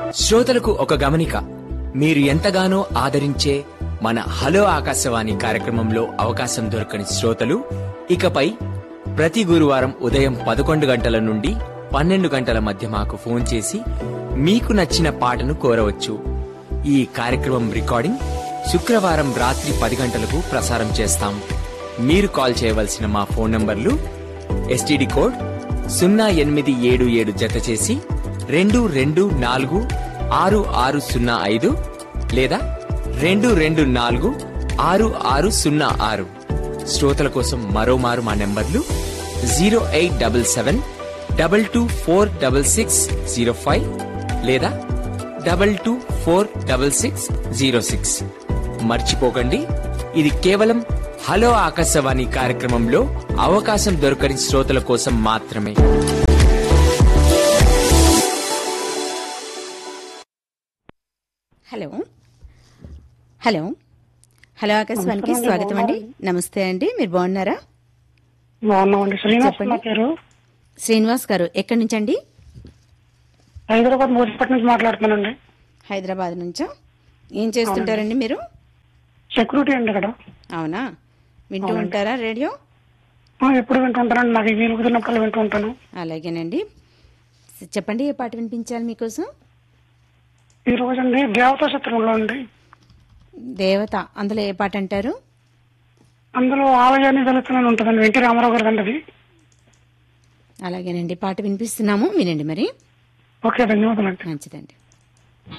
శ్రోతలకు ఒక గమనిక మీరు ఎంతగానో ఆదరించే మన హలో ఆకాశవాణి కార్యక్రమంలో అవకాశం దొరకని శ్రోతలు ఇకపై ప్రతి గురువారం ఉదయం పదకొండు గంటల నుండి పన్నెండు గంటల మధ్య మాకు ఫోన్ చేసి మీకు నచ్చిన పాటను కోరవచ్చు ఈ కార్యక్రమం రికార్డింగ్ శుక్రవారం రాత్రి పది గంటలకు ప్రసారం చేస్తాం మీరు కాల్ చేయవలసిన మా ఫోన్ నంబర్లు ఎస్టీడీ కోడ్ సున్నా ఎనిమిది ఏడు ఏడు జత చేసి రెండు రెండు నాలుగు ఆరు ఆరు సున్నా ఐదు లేదా రెండు రెండు నాలుగు ఆరు ఆరు సున్నా ఆరు శ్రోతల కోసం మరోమారు మా నెంబర్లు zero eight double seven double two four double six zero five లేదా double two four double six zero six మర్చిపోకండి ఇది కేవలం హలో ఆకాశవాణి కార్యక్రమంలో అవకాశం దొరకని శ్రోతల కోసం మాత్రమే హలో హలో హలో ఆకాశవాణికి స్వాగతం అండి నమస్తే అండి మీరు బాగున్నారా బాగున్నామండి శ్రీనివాస్ చెప్పండి. నా పేరు శ్రీనివాస్ గారు ఎక్కడి నుంచి అండి హైదరాబాద్ మోసిపేట నుంచి మాట్లాడుతున్నానండి హైదరాబాద్ నుంచా ఏం చేస్తుంటారండి మీరు సెక్యూరిటీ అండి ఇక్కడ అవునా వింటూ ఉంటారా రేడియో ఆ, ఎప్పుడు వింటుంటానండి నాకు వీలు కుదిరినప్పుడు వింటూ ఉంటాను అలాగేనండి చెప్పండి ఏ పాట వినిపించాలి మీకోసం ఈ రోజండి దేవతా చిత్రంలో అండి దేవత అందులో ఏ పాట అంటారు అందులో ఆలయాన్ని వెళుతున్నాను ఉంటుందండి వెంకట రామారావు గారు అండి అది అలాగేనండి పాట వినిపిస్తున్నాము వినండి మరి ఓకే ధన్యవాదాలండి మంచిదండి